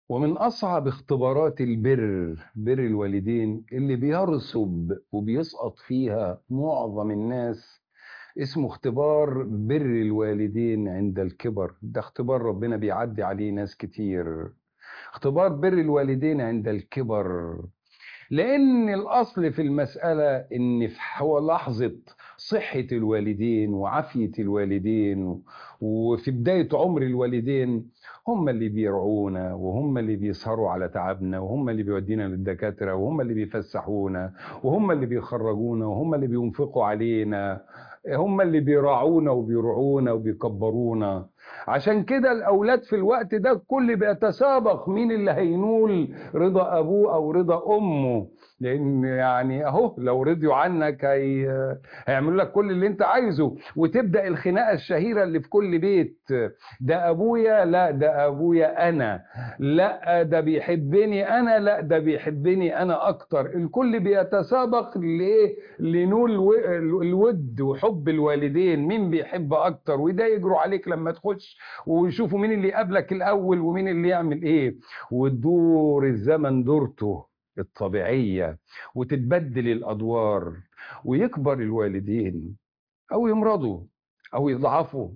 ومن أصعب اختبارات البر بر الوالدين اللي بيرسب وبيسقط فيها معظم الناس اسمه اختبار بر الوالدين عند الكبر ده اختبار ربنا بيعدي عليه ناس كتير اختبار بر الوالدين عند الكبر لأن الأصل في المسألة إن في حو- لحظة صحة الوالدين وعافية الوالدين وفي بداية عمر الوالدين هم اللي بيرعونا وهم اللي بيسهروا على تعبنا وهم اللي بيودينا للدكاترة وهم اللي بيفسحونا وهم اللي بيخرجونا وهم اللي بينفقوا علينا هم اللي بيراعونا وبيرعونا وبيكبرونا عشان كده الأولاد في الوقت ده الكل بيتسابق مين اللي هينول رضا أبوه أو رضا أمه لأن يعني أهو لو رضيوا عنك هي... هيعملوا لك كل اللي أنت عايزه وتبدأ الخناقة الشهيرة اللي في كل بيت ده أبويا لا ده أبويا أنا لا ده بيحبني أنا لا ده بيحبني أنا أكتر الكل بيتسابق لإيه لنول و- الود وحب الوالدين مين بيحب أكتر وده يجروا عليك لما تخش ويشوفوا مين اللي يقابلك الأول ومين اللي يعمل إيه وتدور الزمن دورته الطبيعية وتتبدل الأدوار ويكبر الوالدين أو يمرضوا أو يضعفوا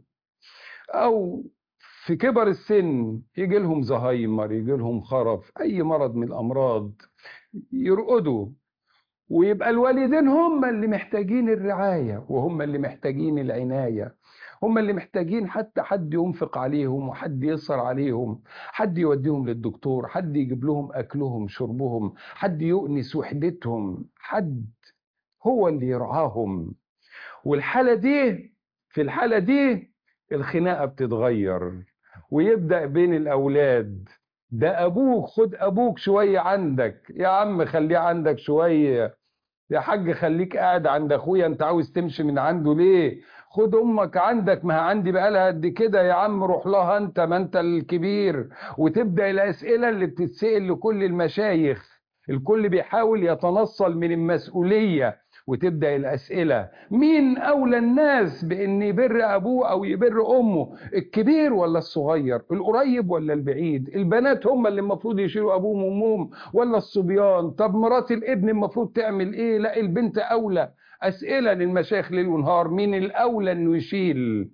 أو في كبر السن يجي لهم زهايمر يجي لهم خرف أي مرض من الأمراض يرقدوا ويبقى الوالدين هم اللي محتاجين الرعاية وهم اللي محتاجين العناية هم اللي محتاجين حتى حد ينفق عليهم وحد يسر عليهم حد يوديهم للدكتور حد يجيب لهم أكلهم شربهم حد يؤنس وحدتهم حد هو اللي يرعاهم والحالة دي في الحالة دي الخناقة بتتغير ويبدأ بين الأولاد ده أبوك خد أبوك شوية عندك يا عم خليه عندك شوية يا حاج خليك قاعد عند أخويا أنت عاوز تمشي من عنده ليه خد أمك عندك ما هي عندي بقالها قد كده يا عم روح لها أنت ما أنت الكبير وتبدأ الأسئلة اللي بتتسأل لكل المشايخ الكل بيحاول يتنصل من المسؤولية وتبدأ الأسئلة مين أولى الناس بأن يبر أبوه أو يبر أمه الكبير ولا الصغير القريب ولا البعيد البنات هم اللي المفروض يشيلوا أبوهم وأمهم ولا الصبيان طب مرات الابن المفروض تعمل إيه لا البنت أولى أسئلة للمشايخ ليل ونهار مين الأولى إنه يشيل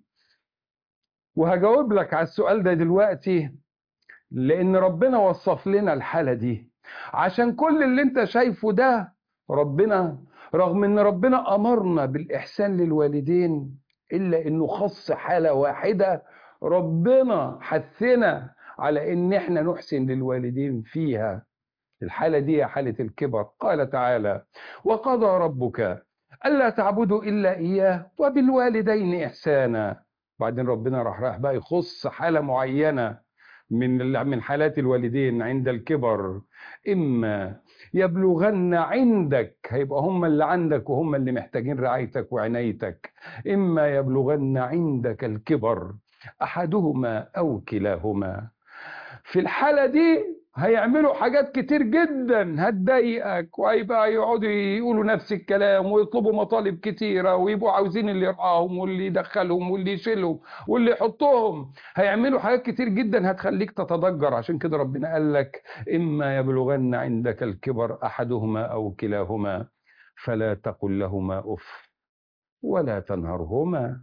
وهجاوب لك على السؤال ده دلوقتي لأن ربنا وصف لنا الحالة دي عشان كل اللي انت شايفه ده ربنا رغم ان ربنا امرنا بالاحسان للوالدين الا انه خص حاله واحده ربنا حثنا على ان احنا نحسن للوالدين فيها الحاله دي هي حاله الكبر قال تعالى وقضى ربك الا تعبدوا الا اياه وبالوالدين احسانا بعدين ربنا راح راح بقى يخص حاله معينه من من حالات الوالدين عند الكبر اما يبلغن عندك هيبقى هم اللي عندك وهم اللي محتاجين رعايتك وعنايتك اما يبلغن عندك الكبر احدهما او كلاهما في الحاله دي هيعملوا حاجات كتير جدا هتضايقك وهيبقى يقعدوا يقولوا نفس الكلام ويطلبوا مطالب كتيره ويبقوا عاوزين اللي يرعاهم واللي يدخلهم واللي يشيلهم واللي يحطهم هيعملوا حاجات كتير جدا هتخليك تتضجر عشان كده ربنا قال لك اما يبلغن عندك الكبر احدهما او كلاهما فلا تقل لهما اف ولا تنهرهما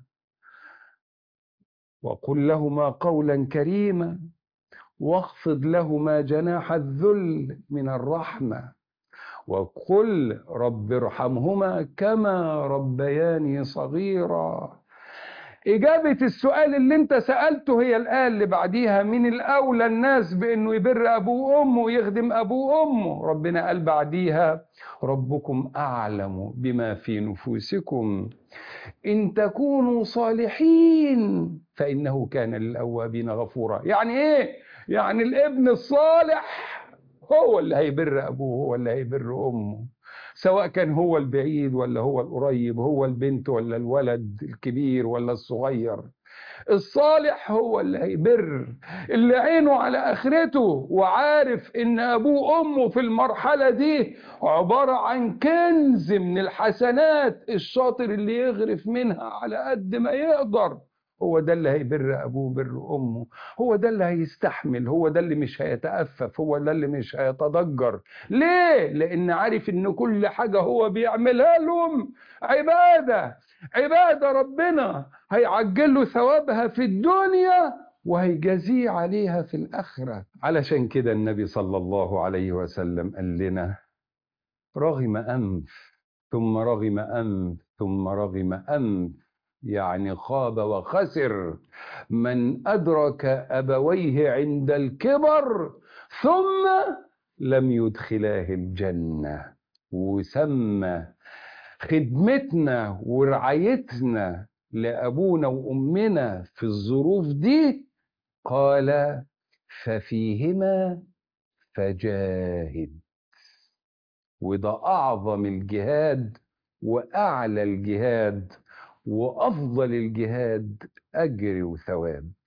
وقل لهما قولا كريما واخفض لهما جناح الذل من الرحمه وقل رب ارحمهما كما ربياني صغيرا إجابة السؤال اللي أنت سألته هي الآية اللي بعديها من الأولى الناس بأنه يبر أبوه وأمه ويخدم أبوه وأمه ربنا قال بعديها ربكم أعلم بما في نفوسكم إن تكونوا صالحين فإنه كان للأوابين غفورا يعني إيه؟ يعني الابن الصالح هو اللي هيبر أبوه هو اللي هيبر أمه سواء كان هو البعيد ولا هو القريب هو البنت ولا الولد الكبير ولا الصغير الصالح هو اللي هيبر اللي عينه على اخرته وعارف ان ابوه وامه في المرحله دي عباره عن كنز من الحسنات الشاطر اللي يغرف منها على قد ما يقدر هو ده اللي هيبر ابوه بر امه هو ده اللي هيستحمل هو ده اللي مش هيتأفف هو ده اللي مش هيتضجر ليه لان عارف ان كل حاجة هو بيعملها لهم عبادة عبادة ربنا هيعجل له ثوابها في الدنيا وهيجازيه عليها في الآخرة علشان كده النبي صلى الله عليه وسلم قال لنا رغم أنف ثم رغم أنف ثم رغم أنف يعني خاب وخسر من أدرك أبويه عند الكبر ثم لم يدخلاه الجنة وسمى خدمتنا ورعايتنا لأبونا وأمنا في الظروف دي قال ففيهما فجاهد وده أعظم الجهاد وأعلى الجهاد وأفضل الجهاد أجر وثواب